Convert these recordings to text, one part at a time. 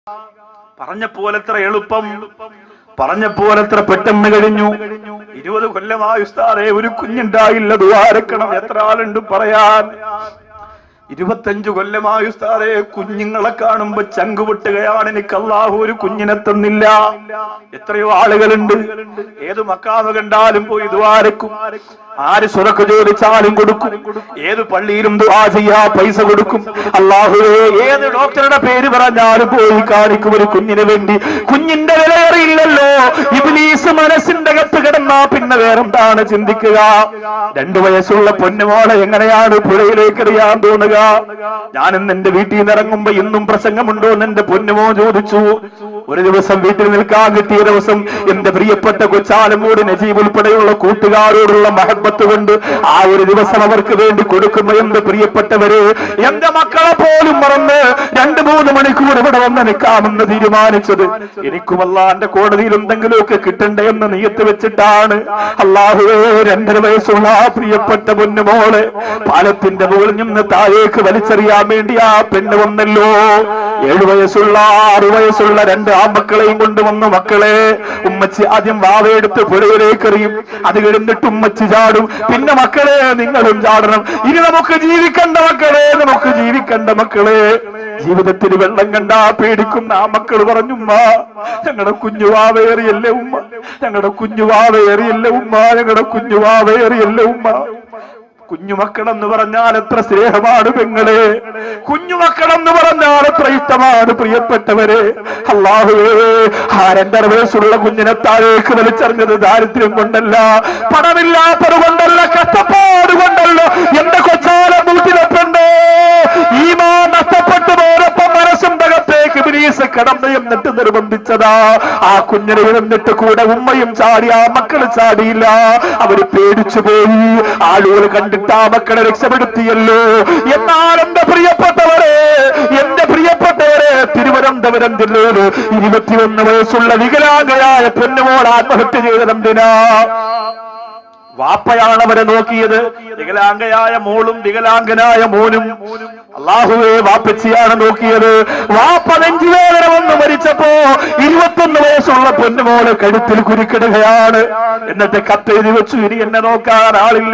പറഞ്ഞപ്പോൾ എത്ര എളുപ്പം പറഞ്ഞപ്പോൾ എത്ര പെട്ടെന്ന് കഴിഞ്ഞു ഇരുപത് കൊല്ലമായി ഉസ്താദെ ഒരു കുഞ്ഞുണ്ടായില്ല ദ്വാരക്കണം എത്ര ആളുണ്ട് പറയാൻ ഇരുപത്തഞ്ചു കൊല്ലമായി ഉസ്താദെ കുഞ്ഞുങ്ങളെ കാണുമ്പോ ചങ്കുപൊട്ടുകയാണ് എനിക്ക് അള്ളാഹു ഒരു കുഞ്ഞിനെ തന്നില്ല എത്രയോ ആളുകളുണ്ട് ഏത് മക്കാമ കണ്ടാലും പോയി ദ്വാരക്കും ആര് സുറക്ക് ചോദിച്ചാലും കൊടുക്കും ഏത് പള്ളിയിലും ദുആ ചെയ്യാ പൈസ കൊടുക്കും അള്ളാഹുവേ ഏത് ഡോക്ടറുടെ പേര് പറഞ്ഞാലും പോയി കാണിക്കും ഒരു കുഞ്ഞിന് വേണ്ടി കുഞ്ഞിന്റെ വിലയേറിയില്ലല്ലോ ഇബ്ലീസ് മനസ്സിന്റെ അകത്ത് കിടന്നാ പിന്നെ വേറെന്താണ് ചിന്തിക്കുക രണ്ടു വയസ്സുള്ള പൊന്നുമോളെ എങ്ങനെയാണ് പുഴയിലേക്ക് എറിയാൻ തോന്നുക ഞാൻ ഇന്ന് എന്റെ വീട്ടിൽ നിന്ന് ഇറങ്ങുമ്പോ ഇന്നും പ്രസംഗമുണ്ടോ എന്ന് എന്റെ പൊന്നുമോ ചോദിച്ചു ഒരു ദിവസം വീട്ടിൽ നിൽക്കാൻ കിട്ടിയ ദിവസം എന്റെ പ്രിയപ്പെട്ട കൊച്ചാലമൂട് നജീബ് ഉൾപ്പെടെയുള്ള കൂട്ടുകാരോടുള്ള മഹബത്ത് കൊണ്ട് ആ ഒരു ദിവസം അവർക്ക് വേണ്ടി കൊടുക്കുന്ന എന്റെ പ്രിയപ്പെട്ടവര് എന്റെ മക്കളെ പോലും മറന്ന് രണ്ടു മൂന്ന് മണിക്കൂർ ഇവിടെ വന്ന് നിൽക്കാമെന്ന് തീരുമാനിച്ചത് എനിക്കും അള്ളാന്റെ കോടതിയിൽ എന്തെങ്കിലുമൊക്കെ കിട്ടണ്ടേ എന്ന് നീയത്ത് വെച്ചിട്ടാണ് അള്ളാഹുവേ രണ്ടര വയസ്സുള്ള ആ പ്രിയപ്പെട്ട പൊന്നുമോള് പാലത്തിന്റെ മുകളിൽ നിന്ന് താഴേക്ക് വലിച്ചെറിയാൻ വേണ്ടി ആ പെണ്ണ് വന്നല്ലോ ഏഴു വയസ്സുള്ള ആറു വയസ്സുള്ള രണ്ട് ആമക്കളെയും കൊണ്ടുവന്നു മക്കളെ ഉമ്മച്ചി ആദ്യം വാവയെടുത്ത് പുഴയിലേക്ക് എറിയും അത് കഴിഞ്ഞിട്ട് ഉമ്മച്ചി ചാടും പിന്നെ മക്കളെ നിങ്ങളും ചാടണം ഇനി നമുക്ക് ജീവിക്കണ്ട മക്കളെ നമുക്ക് ജീവിക്കണ്ട മക്കളെ ജീവിതത്തിൽ വെള്ളം കണ്ടാ പേടിക്കുന്ന ആ മക്കൾ പറഞ്ഞു ഉമ്മ ഞങ്ങളുടെ കുഞ്ഞുവാവേറിയല്ലേ ഉമ്മ ഞങ്ങളുടെ കുഞ്ഞുവാവേറിയല്ലേ ഉമ്മ ഞങ്ങളുടെ കുഞ്ഞുവാവേറിയല്ലേ ഉമ്മ കുഞ്ഞുമക്കളെന്ന് പറഞ്ഞാൽ എത്ര സ്നേഹമാണ് പെങ്ങളെ കുഞ്ഞുമക്കളെന്ന് പറഞ്ഞാൽ എത്ര ഇഷ്ടമാണ് പ്രിയപ്പെട്ടവരെ അള്ളാഹുവേ ആ രണ്ടര വയസ്സുള്ള കുഞ്ഞിനെ താഴേക്ക് വലിച്ചെറിഞ്ഞത് ദാരിദ്ര്യം കൊണ്ടല്ല പണമില്ലാത്തത് കൊണ്ടല്ല കഷ്ടപ്പാട് കൊണ്ടല്ല എന്റെ കൊച്ചാല വീട്ടിലെപ്പുണ്ടോ ഈ മാ നഷ്ടപ്പെട്ടു പോരപ്പം മനസ്സിന്റെ അകത്തേക്ക് ഇബ്ലീസ് കടന്നു എന്നിട്ട് നിർബന്ധിച്ചതാ ആ കുഞ്ഞിനെ എന്നിട്ട് കൂടെ ഉമ്മയും ചാടി ആ മക്കള് ചാടിയില്ല അവര് പേടിച്ചു പോയി ആളുകൾ കണ്ടിട്ട് ആ മക്കളെ രക്ഷപ്പെടുത്തിയല്ലോ എന്നാൽ എന്റെ പ്രിയപ്പെട്ടവരെ എന്റെ പ്രിയപ്പെട്ടവരെ തിരുവനന്തപുരം ജില്ലയില് ഇരുപത്തിയൊന്ന് വയസ്സുള്ള വികലാംഗയായ പെണ്ണുമോൾ ആത്മഹത്യ ചെയ്തതെന്തിനാ വാപ്പയാണ് അവരെ നോക്കിയത് വികലാംഗയായ മോളും വികലാംഗനായ മോനും അള്ളാഹുവെ വാപ്പച്ചിയാണ് നോക്കിയത് വാപ്പ നെഞ്ചുവേദന വന്ന് മരിച്ചപ്പോ ഇരുപത്തൊന്ന് വയസ്സുള്ള പൊന്നുമോള് കഴുത്തിൽ കുരുക്കിടുകയാണ് എന്നിട്ട് കത്തെഴുതി വെച്ചു ഇനി എന്നെ നോക്കാൻ ആളില്ല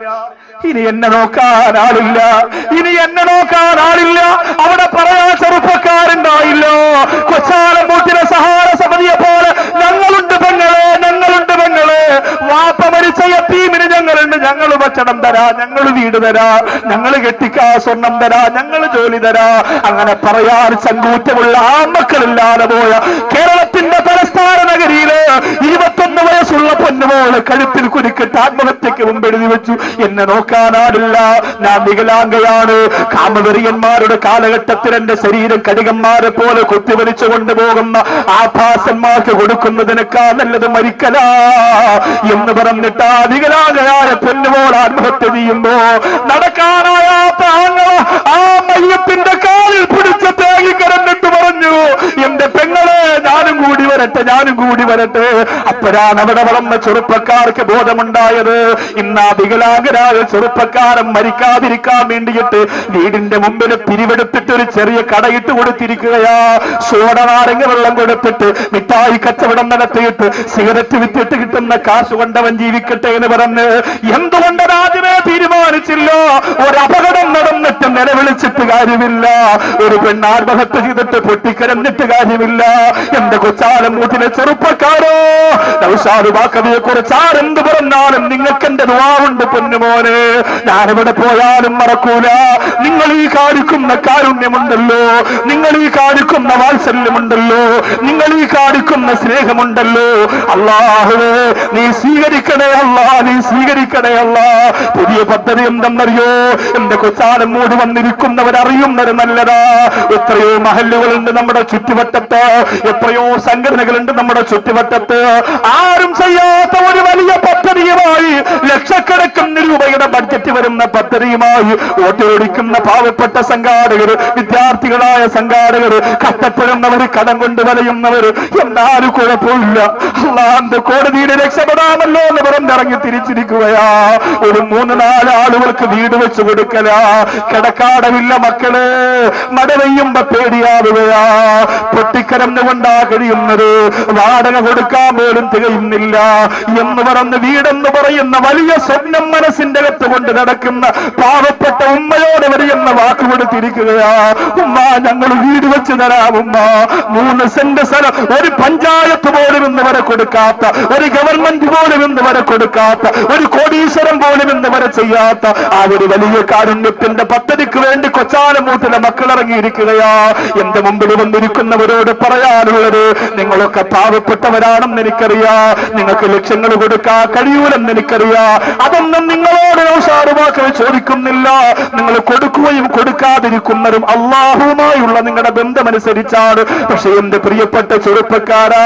ഇനി എന്നെ നോക്കാൻ ആളില്ല ഇനി എന്നെ നോക്കാൻ ആളില്ല അവിടെ പറയാൻ ചെറുപ്പക്കാരുണ്ടായില്ലോ കൊച്ചാലം മൂട്ടിലെ സഹാര സമിതിയെ പോലെ ഞങ്ങളുണ്ട് പെങ്ങളെ ഞങ്ങളുണ്ട് പെങ്ങളെ വാപ്പ മരിച്ച യത്തീമിന് ഞങ്ങളുണ്ട് ഞങ്ങൾ ഭക്ഷണം തരാ ഞങ്ങൾ വീട് തരാ ഞങ്ങൾ കെട്ടിക്കാ സ്വർണം തരാ ഞങ്ങൾ ജോലി തരാ അങ്ങനെ പറയാൻ ചങ്കൂറ്റമുള്ള ആൺമക്കളില്ലാതെ പോയ കേരളത്തിന്റെ തലസ്ഥാന നഗരിയില് ഇരുപത്തൊന്ന് വയസ്സുള്ള പൊന്നുമോള് കഴുത്തിൽ കുരുക്കിട്ട് ആത്മഹത്യക്ക് മുമ്പ് എഴുതി വെച്ചു എന്നെ നോക്കാനാടില്ല ഞാൻ വികലാംഗയാണ് കാമവെറിയന്മാരുടെ കാലഘട്ടത്തിൽ എന്റെ ശരീരം കടികന്മാരെ പോലെ കുത്തിവലിച്ചു കൊണ്ടുപോകുന്ന ആഭാസന്മാർക്ക് കൊടുക്കുന്നതിനേക്കാ നല്ലത് മരിക്കലാ എന്ന് പറഞ്ഞിട്ട് ആ വികലാംഗയായ പെണ്ണുമോൾ ആത്മഹത്യ ചെയ്യുമ്പോ നടക്കാനായാത്ത ആങ്ങള ആ മയ്യത്തിന്റെ കാലിൽ പിടിച്ച് തേങ്ങി കരന്നിട്ട് പറഞ്ഞു എന്റെ പെങ്ങളെ ഞാനും കൂടി വരട്ടെ ഞാനും കൂടി വരട്ടെ അപ്പോഴാണ് അവിടെ വളർന്ന ചെറുപ്പക്കാർക്ക് ബോധമുണ്ടായത് ഇന്ന് ആ വികലാംഗരായ ചെറുപ്പക്കാരൻ മരിക്കാതിരിക്കാൻ വേണ്ടിയിട്ട് വീടിന്റെ മുമ്പിൽ പിരിവെടുത്തിട്ട് ഒരു ചെറിയ കടയിട്ട് കൊടുത്തിരിക്കുകയാ സോഡ നാരങ്ങ വെള്ളം കൊടുത്തിട്ട് മിഠായി കച്ചവടം നടത്തിയിട്ട് സിഗരറ്റ് വിറ്റിട്ട് കിട്ടുന്ന കാശ് കൊണ്ടവൻ ജീവിക്കട്ടെ എന്ന് പറഞ്ഞ് എന്തുകൊണ്ട് രാജ്യമേ തീരുമാനിച്ചില്ല ഒരു അപകടം നടന്നിട്ട് നിലവിളിച്ചിട്ട് കാര്യമില്ല ഒരു പെണ്ണ് ആത്മഹത്യ ചെയ്തിട്ട് പൊട്ടിക്കരഞ്ഞിട്ട് കാര്യമില്ല എന്റെ കൊച്ചാലം മൂട്ടിലെ ചെറുപ്പക്കാരോ നൗഷാദ് വാക്കവിയെ കുറിച്ച് ആരെന്ത് പറഞ്ഞാലും നിങ്ങൾക്ക് എന്റെ ദുവാവുണ്ട് പൊന്നുമോനെ ഞാനിവിടെ പോയാലും മറക്കൂല നിങ്ങൾ ഈ കാണിക്കുന്ന കാരുണ്യമുണ്ടല്ലോ നിങ്ങൾ ഈ കാണിക്കുന്ന വാത്സല്യമുണ്ടല്ലോ നിങ്ങൾ ഈ കാണിക്കുന്ന സ്നേഹമുണ്ടല്ലോ അള്ളാഹുവേ നീ സ്വീകരിക്കണേ അല്ലാ നീ സ്വീകരിക്കണേ അല്ലാ പുതിയ പദ്ധതി എന്തെന്നറിയോ എന്റെ കൊച്ചാലം മൂടി വന്നിരിക്കുന്നവരറിയുന്നത് നല്ലതാ എത്രയോ മഹല്ലുകളുണ്ട് നമ്മുടെ ചുറ്റുവട്ടത്ത് എത്രയോ സംഘടന സംഘടനകളുണ്ട് നമ്മുടെ ചുറ്റുവട്ടത്ത് ആരും ചെയ്യാത്ത ഒരു വലിയ പദ്ധതിയുമായി ലക്ഷക്കണക്കിന് രൂപയുടെ ബഡ്ജറ്റ് വരുന്ന പദ്ധതിയുമായി ഓട്ടോടിക്കുന്ന പാവപ്പെട്ട സംഘാടകർ വിദ്യാർത്ഥികളായ സംഘാടകർ കഷ്ടപ്പെടുന്നവർ കടം കൊണ്ട് വലയുന്നവർ എന്നാലും കുഴപ്പമില്ല അള്ളാന്റെ കോടതിയുടെ രക്ഷപ്പെടാമല്ലോ എന്ന് പറഞ്ഞിറങ്ങി തിരിച്ചിരിക്കുകയാ ഒരു മൂന്ന് നാല് ആളുകൾക്ക് വീട് വെച്ച് കൊടുക്കലാ കിടക്കാടമില്ല മക്കള് മഴ പെയ്യുമ്പോ പേടിയാവുകയാ പൊട്ടിക്കരന്നുകൊണ്ടാ കഴിയുന്നത് വാടക കൊടുക്കാൻ പോലും തികയുന്നില്ല എന്ന് പറഞ്ഞ് വീടെന്ന് പറയുന്ന വലിയ സ്വപ്നം മനസ്സിന്റെ അകത്ത് കൊണ്ട് നടക്കുന്ന പാവപ്പെട്ട ഉമ്മയോട് വരെയെന്ന വാക്ക് കൊടുത്തിരിക്കുകയാ ഉമ്മ ഞങ്ങൾ വീട് വെച്ച് തരാം ഉമ്മ മൂന്ന് സെന്റ് സ്ഥലം ഒരു പഞ്ചായത്ത് പോലും ഇന്ന് വരെ കൊടുക്കാത്ത ഒരു ഗവൺമെന്റ് പോലും ഇന്ന് വരെ കൊടുക്കാത്ത ഒരു കോടീശ്വരം പോലും ഇന്ന് വരെ ചെയ്യാത്ത ആ ഒരു വലിയ കാരുണ്യത്തിന്റെ പദ്ധതിക്ക് വേണ്ടി കൊച്ചാലമൂട്ടിലെ മക്കൾ ഇറങ്ങിയിരിക്കുകയാ എന്റെ മുമ്പിൽ വന്നിരിക്കുന്നവരോട് പറയാനുള്ളത് നിങ്ങളൊക്കെ പാവപ്പെട്ടവരാണെന്ന് എനിക്കറിയാ നിങ്ങൾക്ക് ലക്ഷ്യങ്ങൾ കൊടുക്കാൻ കഴിയൂലെന്ന് എനിക്കറിയാ അതൊന്നും നിങ്ങളോട് ഔഷാറുവാക്കൾ ചോദിക്കുന്നില്ല നിങ്ങൾ കൊടുക്കുകയും കൊടുക്കാതിരിക്കുന്നതും അള്ളാഹുവുമായുള്ള നിങ്ങളുടെ ബന്ധമനുസരിച്ചാണ് പക്ഷെ എന്റെ പ്രിയപ്പെട്ട ചെറുപ്പക്കാരാ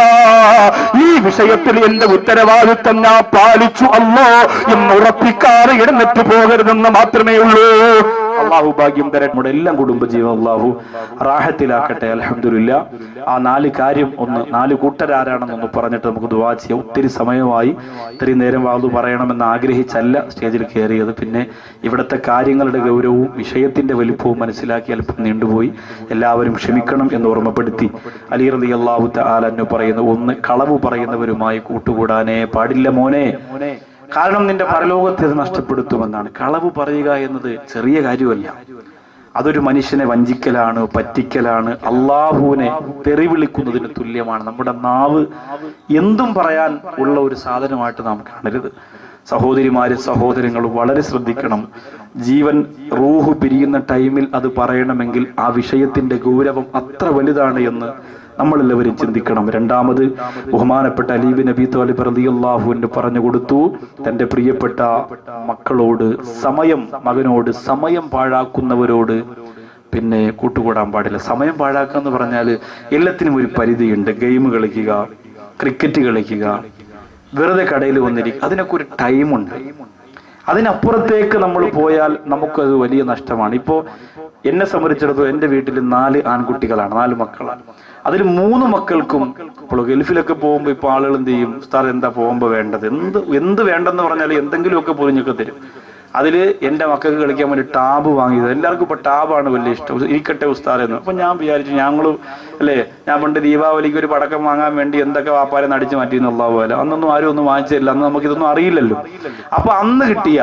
ഈ വിഷയത്തിൽ എന്റെ ഉത്തരവാദിത്വം ഞാൻ പാലിച്ചു അല്ലോ എന്ന് ഉറപ്പിക്കാതെ എഴുന്നേറ്റ് പോകരുതെന്ന് മാത്രമേ ഉള്ളൂ അള്ളാഹു ഭാഗ്യം തരട്ടെ നമ്മുടെ എല്ലാം കുടുംബജീവൻ അള്ളാഹു റാഹത്തിലാക്കട്ടെ അലഹമില്ല ആ നാല് കാര്യം ഒന്ന് നാല് കൂട്ടരാരാണെന്നൊന്ന് പറഞ്ഞിട്ട് നമുക്ക് ദുവാ ചെയ്യാം ഒത്തിരി സമയമായി ഇത്രയും നേരം വാതു പറയണമെന്ന് ആഗ്രഹിച്ചല്ല സ്റ്റേജിൽ കയറിയത് പിന്നെ ഇവിടുത്തെ കാര്യങ്ങളുടെ ഗൗരവവും വിഷയത്തിന്റെ വലിപ്പവും മനസ്സിലാക്കി അല്പം നീണ്ടുപോയി എല്ലാവരും ക്ഷമിക്കണം എന്ന് ഓർമ്മപ്പെടുത്തി അലി റതി അള്ളാഹു താലെന്ന് പറയുന്ന ഒന്ന് കളവ് പറയുന്നവരുമായി കൂട്ടുകൂടാനേ പാടില്ല മോനെ കാരണം നിന്റെ പരലോകത്തെ അത് നഷ്ടപ്പെടുത്തുമെന്നാണ് കളവ് പറയുക എന്നത് ചെറിയ കാര്യമല്ല അതൊരു മനുഷ്യനെ വഞ്ചിക്കലാണ് പറ്റിക്കലാണ് അള്ളാഹുവിനെ തെറി വിളിക്കുന്നതിന് തുല്യമാണ് നമ്മുടെ നാവ് എന്തും പറയാൻ ഉള്ള ഒരു സാധനമായിട്ട് നാം കാണരുത് സഹോദരിമാര് സഹോദരങ്ങൾ വളരെ ശ്രദ്ധിക്കണം ജീവൻ റൂഹ് പിരിയുന്ന ടൈമിൽ അത് പറയണമെങ്കിൽ ആ വിഷയത്തിന്റെ ഗൗരവം അത്ര വലുതാണ് എന്ന് നമ്മളെല്ലാവരും ചിന്തിക്കണം രണ്ടാമത് ബഹുമാനപ്പെട്ട അലീബ് നബി താലിബ് റളിയല്ലാഹുവിന് പറഞ്ഞു കൊടുത്തു തന്റെ പ്രിയപ്പെട്ട മക്കളോട് സമയം മകനോട് സമയം പാഴാക്കുന്നവരോട് പിന്നെ കൂട്ടുകൂടാൻ പാടില്ല സമയം പാഴാക്കുക എന്ന് പറഞ്ഞാൽ എല്ലാത്തിനും ഒരു പരിധിയുണ്ട് ഗെയിം കളിക്കുക ക്രിക്കറ്റ് കളിക്കുക വെറുതെ കടയിൽ വന്നിരിക്കുക അതിനൊക്കെ ഒരു ടൈമുണ്ട് അതിനപ്പുറത്തേക്ക് നമ്മൾ പോയാൽ നമുക്കത് വലിയ നഷ്ടമാണ് ഇപ്പോ എന്നെ സംബന്ധിച്ചിടത്തോളം എന്റെ വീട്ടിൽ നാല് ആൺകുട്ടികളാണ് നാല് മക്കളാണ് അതിൽ മൂന്ന് മക്കൾക്കും ഇപ്പോൾ ഗൾഫിലൊക്കെ പോകുമ്പോൾ ഇപ്പൊ ആളുകൾ എന്ത് ചെയ്യും ഉസ്താദ് എന്താ പോകുമ്പോൾ വേണ്ടത് എന്ത് എന്ത് വേണ്ടെന്ന് പറഞ്ഞാൽ എന്തെങ്കിലുമൊക്കെ പൊതിഞ്ഞൊക്കെ തരും അതില് എന്റെ മക്കൾക്ക് കളിക്കാൻ വേണ്ടി ടാബ് വാങ്ങിയത് എല്ലാവർക്കും ഇപ്പൊ ടാബാണ് വലിയ ഇഷ്ടം ഇരിക്കട്ടെ ഉസ്താദ് എന്ന് അപ്പൊ ഞാൻ വിചാരിച്ചു ഞങ്ങള് അല്ലേ ഞാൻ പണ്ട് ദീപാവലിക്ക് ഒരു പടക്കം വാങ്ങാൻ വേണ്ടി എന്തൊക്കെ വാപ്പാരെ നടിച്ചു മാറ്റി എന്നുള്ള പോലെ അന്നൊന്നും ആരും ഒന്നും വാങ്ങിച്ചില്ല അന്ന് നമുക്ക് ഇതൊന്നും അറിയില്ലല്ലോ അപ്പൊ അന്ന് കിട്ടിയ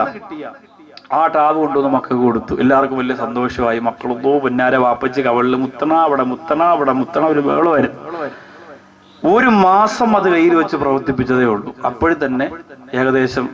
ആ ടാബ് കൊണ്ടുവന്ന് മക്കൾക്ക് കൊടുത്തു എല്ലാവർക്കും വലിയ സന്തോഷമായി മക്കളൊന്നോ പൊന്നാര വാപ്പച്ച് കവളിൽ മുത്തണ അവിടെ മുത്തണ അവിടെ മുത്തണ ഒരു ബഹളമായിരുന്നു ഒരു മാസം അത് കയ്യിൽ വെച്ച് പ്രവർത്തിപ്പിച്ചതേ ഉള്ളൂ അപ്പോഴും തന്നെ ഏകദേശം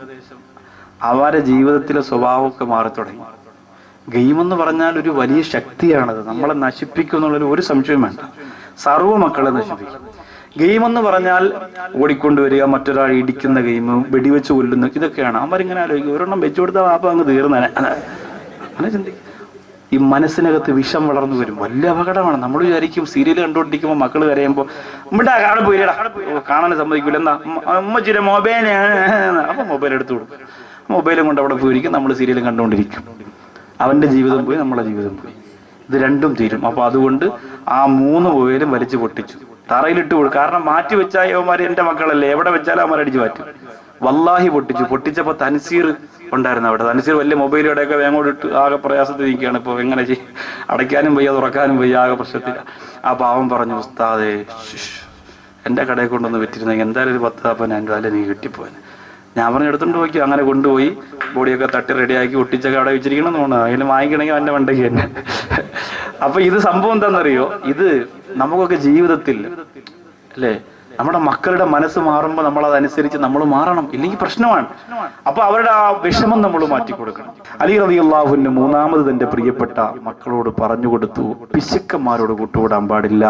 അവരുടെ ജീവിതത്തിലെ സ്വഭാവമൊക്കെ മാറി തുടങ്ങി ഗെയിം എന്ന് പറഞ്ഞാൽ ഒരു വലിയ ശക്തിയാണത് നമ്മളെ നശിപ്പിക്കും എന്നുള്ളൊരു ഒരു സംശയം വേണ്ട സർവ്വ മക്കളെ നശിപ്പിക്കും ഗെയിം എന്ന് പറഞ്ഞാൽ ഓടിക്കൊണ്ടുവരിക മറ്റൊരാൾ ഇടിക്കുന്ന ഗെയിം വെടിവെച്ച് കൊല്ലുന്ന ഇതൊക്കെയാണ് അവരിങ്ങനെ ആലോചിക്കും ഒരെണ്ണം വെച്ചു കൊടുത്താൽ വാപ്പ അങ്ങ് തീർന്നനെ അങ്ങനെ ചിന്തിക്കും ഈ മനസ്സിനകത്ത് വിഷം വളർന്നു വരും വലിയ അപകടമാണ് നമ്മൾ വിചാരിക്കും സീരിയൽ കണ്ടുകൊണ്ടിരിക്കുമ്പോൾ മക്കൾ കരയുമ്പോൾ ഇവിടെ അവിടെ പോയില്ലടാ ഓ, കാണാൻ സമ്മതിക്കില്ല എന്നാ ഉമ്മച്ചിയുടെ മൊബൈലാണ് അപ്പൊ മൊബൈൽ എടുത്തു കൊടുക്കും മൊബൈലും കൊണ്ട് അവിടെ പോയിരിക്കും നമ്മൾ സീരിയലും കണ്ടുകൊണ്ടിരിക്കും അവന്റെ ജീവിതം പോയി നമ്മളെ ജീവിതം പോയി ഇത് രണ്ടും തീരും അപ്പൊ അതുകൊണ്ട് ആ മൂന്ന് മൊബൈലും വലിച്ചു പൊട്ടിച്ചു തറയിലിട്ട് കൊടുക്കും കാരണം മാറ്റി വെച്ചാൽ അവന്മാര് എന്റെ മക്കളല്ലേ എവിടെ വെച്ചാലും അവന്മാർ അടിച്ചു മാറ്റും വല്ലാഹി പൊട്ടിച്ചു പൊട്ടിച്ചപ്പോ തൻസീർ ഉണ്ടായിരുന്നു അവിടെ തൻസീർ വലിയ മൊബൈലുടെയൊക്കെ വേങ്ങോട്ട് ഇട്ട് ആകെ പ്രയാസത്തിൽ നിൽക്കുകയാണ് ഇപ്പൊ എങ്ങനെ ചെയ്യും അടയ്ക്കാനും വയ്യ തുറക്കാനും വയ്യ ആകെ പ്രശ്നത്തില ആ പാവം പറഞ്ഞു ഉസ്താദേ ശ്ശ്, എന്റെ കടയിൽ കൊണ്ടൊന്ന് വിറ്റിരുന്നെങ്കിൽ എന്തായാലും ഒരു പത്ത് നാൽപ്പത് ഞാൻ കാലം നീ കിട്ടിപ്പോയി ഞാൻ പറഞ്ഞു എടുത്തോണ്ട് പോയി അങ്ങനെ കൊണ്ടുപോയി ബോഡിയൊക്കെ തട്ടി റെഡിയാക്കി ഒട്ടിച്ചൊക്കെ അവിടെ വെച്ചിരിക്കണം എന്ന് തോന്നുന്നു അതിന് വാങ്ങിക്കണമെങ്കിൽ അവന്റെ വണ്ടയ്ക്ക് തന്നെ അപ്പൊ ഇത് സംഭവം എന്താണെന്നറിയോ ഇത് നമുക്കൊക്കെ ജീവിതത്തിൽ അല്ലേ നമ്മുടെ മക്കളുടെ മനസ്സ് മാറുമ്പോൾ നമ്മൾ അതനുസരിച്ച് നമ്മൾ മാറണം ഇല്ലെങ്കിൽ പ്രശ്നമാണ് അപ്പൊ അവരുടെ ആ വിഷമം നമ്മൾ മാറ്റി കൊടുക്കണം അലി റബി അള്ളാഹുവിന് മൂന്നാമത് തന്റെ പ്രിയപ്പെട്ട മക്കളോട് പറഞ്ഞു കൊടുത്തു പിശുക്കന്മാരോട് കൂട്ടുകൂടാൻ പാടില്ല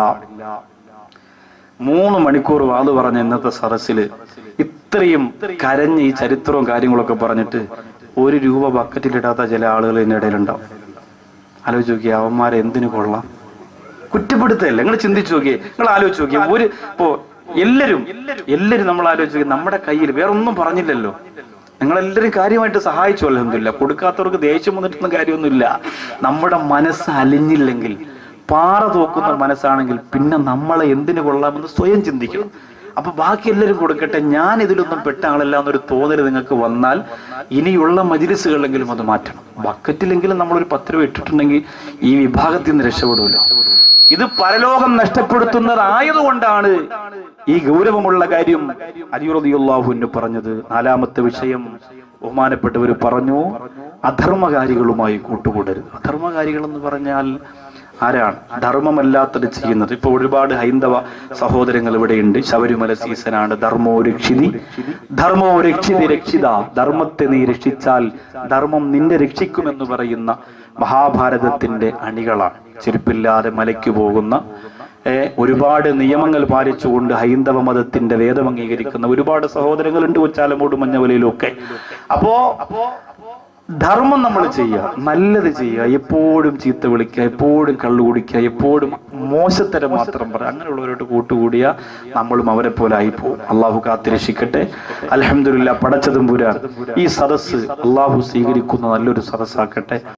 മൂന്ന് മണിക്കൂർ വാത് പറഞ്ഞ ഇന്നത്തെ സദസ്സിൽ ഇത്രയും കരഞ്ഞ് ഈ ചരിത്രവും കാര്യങ്ങളൊക്കെ പറഞ്ഞിട്ട് ഒരു രൂപ ബക്കറ്റിലിടാത്ത ചില ആളുകൾ ഇതിന്റെ ഇടയിലുണ്ടാവും ആലോചിച്ച് നോക്കിയ അവന്മാരെ എന്തിനു കൊള്ളാം കുറ്റപ്പെടുത്തല്ല നിങ്ങൾ ചിന്തിച്ചു നോക്കിയേ നിങ്ങൾ ആലോചിച്ച് നോക്കിയേ ഒരു ഇപ്പോ എല്ലാരും എല്ലാരും നമ്മൾ ആലോചിച്ച് നോക്കിയേ നമ്മുടെ കയ്യിൽ വേറെ ഒന്നും പറഞ്ഞില്ലല്ലോ നിങ്ങളെല്ലാരും കാര്യമായിട്ട് സഹായിച്ചു അലഹമില്ല കൊടുക്കാത്തവർക്ക് ദേഷ്യം വന്നിട്ടൊന്നും കാര്യമൊന്നുമില്ല നമ്മുടെ മനസ്സ് അലിഞ്ഞില്ലെങ്കിൽ പാറ തോക്കുന്ന മനസ്സാണെങ്കിൽ പിന്നെ നമ്മളെ എന്തിനു കൊള്ളാമെന്ന് സ്വയം ചിന്തിക്കണം അപ്പൊ ബാക്കി എല്ലാവരും കൊടുക്കട്ടെ ഞാൻ ഇതിലൊന്നും പെട്ട ആളല്ല എന്നൊരു തോന്നൽ നിങ്ങൾക്ക് വന്നാൽ ഇനിയുള്ള മജിലിസുകളിലെങ്കിലും അത് മാറ്റണം ബക്കറ്റിലെങ്കിലും നമ്മളൊരു പത്ത് രൂപ ഇട്ടിട്ടുണ്ടെങ്കിൽ ഈ വിഭാഗത്തിൽ നിന്ന് രക്ഷപ്പെടൂലോ ഇത് പരലോകം നഷ്ടപ്പെടുത്തുന്നതായതുകൊണ്ടാണ് ഈ ഗൗരവമുള്ള കാര്യം അലിയുറദിയുള്ളാഹുവിന് പറഞ്ഞത് നാലാമത്തെ വിഷയം ബഹുമാനപ്പെട്ടവർ പറഞ്ഞു അധർമ്മകാരികളുമായി കൂട്ടുകൂടരുത് അധർമ്മകാരികൾ എന്ന് പറഞ്ഞാൽ ആരാണ് ധർമ്മമല്ലാത്തത് ചെയ്യുന്നത് ഇപ്പൊ ഒരുപാട് ഹൈന്ദവ സഹോദരങ്ങൾ ഇവിടെയുണ്ട് ശബരിമല സീസണാണ് ധർമ്മോ രക്ഷിതി ധർമ്മോ രക്ഷിതി രക്ഷിത ധർമ്മത്തെ നീ രക്ഷിച്ചാൽ ധർമ്മം നിന്നെ രക്ഷിക്കുമെന്ന് പറയുന്ന മഹാഭാരതത്തിന്റെ അണികളാണ് ചെരുപ്പില്ലാതെ മലയ്ക്ക് പോകുന്ന ഏ, ഒരുപാട് നിയമങ്ങൾ പാലിച്ചുകൊണ്ട് ഹൈന്ദവ മതത്തിന്റെ വേദം അംഗീകരിക്കുന്ന ഒരുപാട് സഹോദരങ്ങളുണ്ട് ഉച്ചാലമൂട് മഞ്ഞവലയിലും ഒക്കെ അപ്പോ ധർമ്മം നമ്മൾ ചെയ്യുക നല്ലത് ചെയ്യുക എപ്പോഴും ചീത്ത വിളിക്കുക എപ്പോഴും കള്ളു കുടിക്കുക എപ്പോഴും മോശത്തരം മാത്രം പറയുക അങ്ങനെയുള്ളവരോട് കൂട്ടുകൂടിയ നമ്മളും അവരെ പോലെ ആയിപ്പോവും അള്ളാഹു കാത്തിരക്ഷിക്കട്ടെ അലഹമില്ല പടച്ചതും പുരാൻ ഈ സദസ്സ് അള്ളാഹു സ്വീകരിക്കുന്ന നല്ലൊരു സദസ്സാക്കട്ടെ